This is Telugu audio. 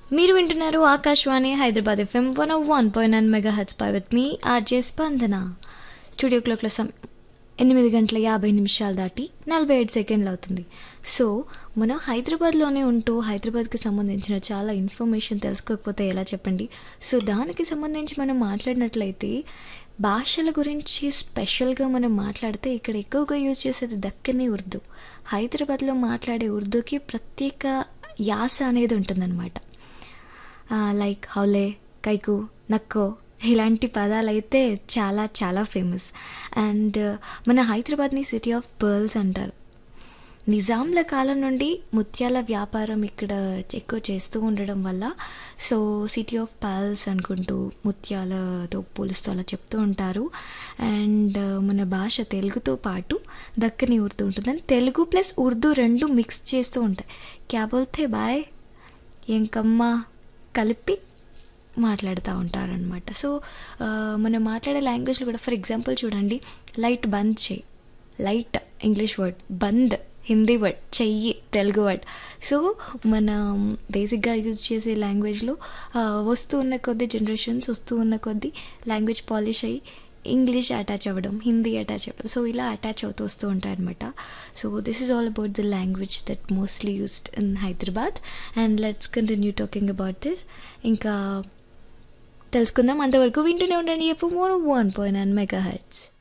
మీరు వింటున్నారు Akashvani Hyderabad F M one one point nine megahertz పై with me R J Spandana studio క్లాక్లో సమ్ ఎనిమిది గంటల యాభై నిమిషాలు దాటి నలభై ఏడు సెకండ్లు అవుతుంది సో మనం హైదరాబాద్లోనే ఉంటూ హైదరాబాద్కి సంబంధించిన చాలా ఇన్ఫర్మేషన్ తెలుసుకోకపోతే ఎలా చెప్పండి సో దానికి సంబంధించి మనం మాట్లాడినట్లయితే భాషల గురించి స్పెషల్గా మనం మాట్లాడితే ఇక్కడ ఎక్కువగా యూజ్ చేసేది దక్కని ఉర్దూ హైదరాబాద్లో మాట్లాడే ఉర్దూకి ప్రత్యేక యాస అనేది ఉంటుందన్నమాట లైక్ హౌలే కైకు నక్కో ఇలాంటి పదాలు అయితే చాలా చాలా ఫేమస్ అండ్ మన హైదరాబాద్ని సిటీ ఆఫ్ పర్ల్స్ అంటారు నిజాంల కాలం నుండి ముత్యాల వ్యాపారం ఇక్కడ ఎక్కువ చేస్తూ ఉండడం వల్ల సో సిటీ ఆఫ్ పర్ల్స్ అనుకుంటూ ముత్యాలతో పోలుస్తూ అలా చెప్తూ ఉంటారు అండ్ మన భాష తెలుగుతో పాటు దక్కని ఉర్దూ ఉంటుంది అండ్ తెలుగు ప్లస్ ఉర్దూ రెండు మిక్స్ చేస్తూ ఉంటాయి క్యా బోల్తే బాయ్ ఇంకమ్మా కలిపి మాట్లాడుతూ ఉంటారనమాట సో మనం మాట్లాడే లాంగ్వేజ్లో కూడా ఫర్ ఎగ్జాంపుల్ చూడండి లైట్ బంద్ చేయి లైట్ ఇంగ్లీష్ వర్డ్ బంద్ హిందీ వర్డ్ చెయ్యి తెలుగు వర్డ్ సో మనం బేసిక్గా యూజ్ చేసే లాంగ్వేజ్లో వస్తూ ఉన్న కొద్ది జనరేషన్స్ వస్తూ ఉన్న కొద్ది లాంగ్వేజ్ పాలిష్ అయ్యి ఇంగ్లీష్ అటాచ్ అవ్వడం హిందీ అటాచ్ అవ్వడం సో ఇలా అటాచ్ అవుతూ వస్తూ ఉంటాయి అనమాట so this is all about the language that mostly used in Hyderabad and let's continue talking about this ఇంకా తెలుసుకుందాం అంతవరకు వింటూనే ఉండండి F one point nine mega heads